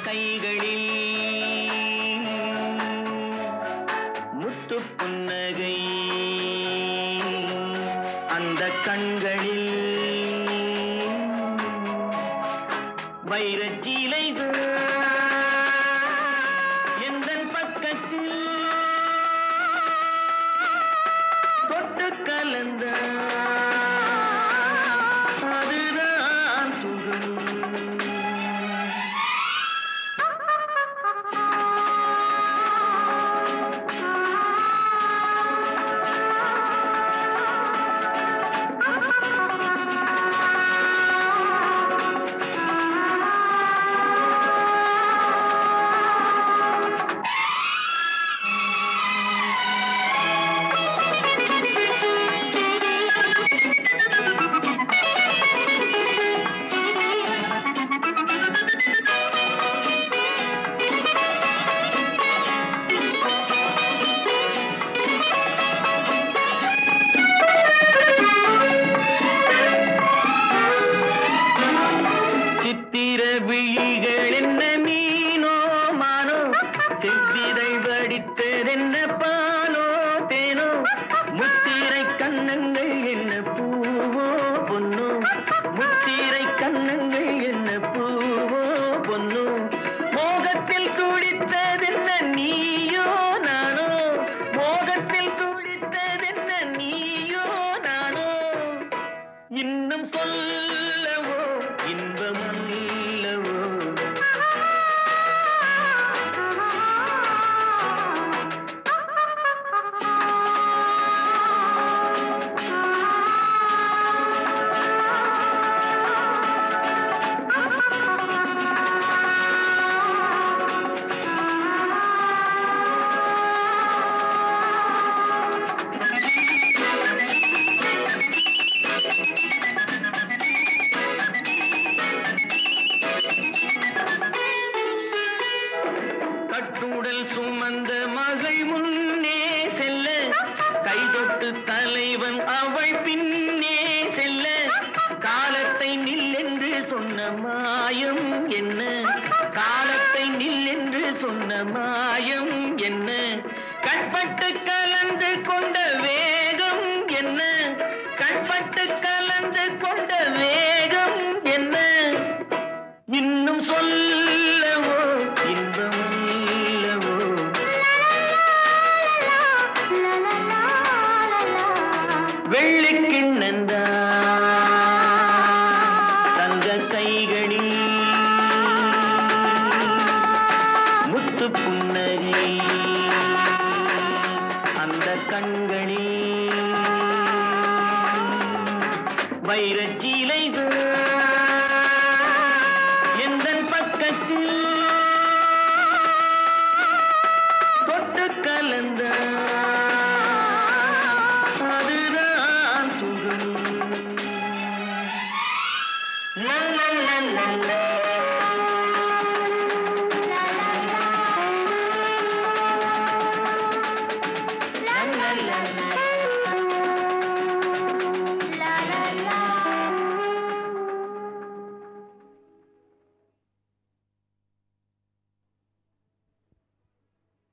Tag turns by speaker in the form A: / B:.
A: கைகளில் முத்து புன்னகை அந்த கண்களில் வைரச்சீலைகள் எந்தன் பக்கத்தில் தொட்டு கலந்த அதுதான் சுகம் சித்திர விழிகள் என்ன மீனோ மானோ செவ்விதை வடித்ததென்ன பாலோ தேனோ முத்திரை கண்ணங்கள் என்ன பூவோ பொன்னோ முத்திரை கண்ணங்கள் என்ன பூவோ பொன்னோ மோகத்தில் துடித்ததென்ன நீயோ நானோ மோகத்தில் துடித்ததென்ன நீயோ நானோ இன்னும் சொல்லவோ இன்பமல்லவோ கட்டுடல் சுமந்த மகள் முன்னே செல்ல கைதொட்டு தலைவன் அவள் பின்னே செல்ல காலத்தை நில்லென்று சொன்ன மாயம் என்ன காலத்தை நில்லென்று சொன்ன மாயம் என்ன கண்பட்டு கலந்து கொண்ட வேகம் என்ன கண்பட்டு கலந்து கொண்ட வேகம் என்ன இன்னும் சொல்லவோ இன்பமல்லவோ வெள்ளிக்கிண்ணந்தா தங்க கைகளில் முத்து புன்னகை அந்த கண்களில் வைரச்சி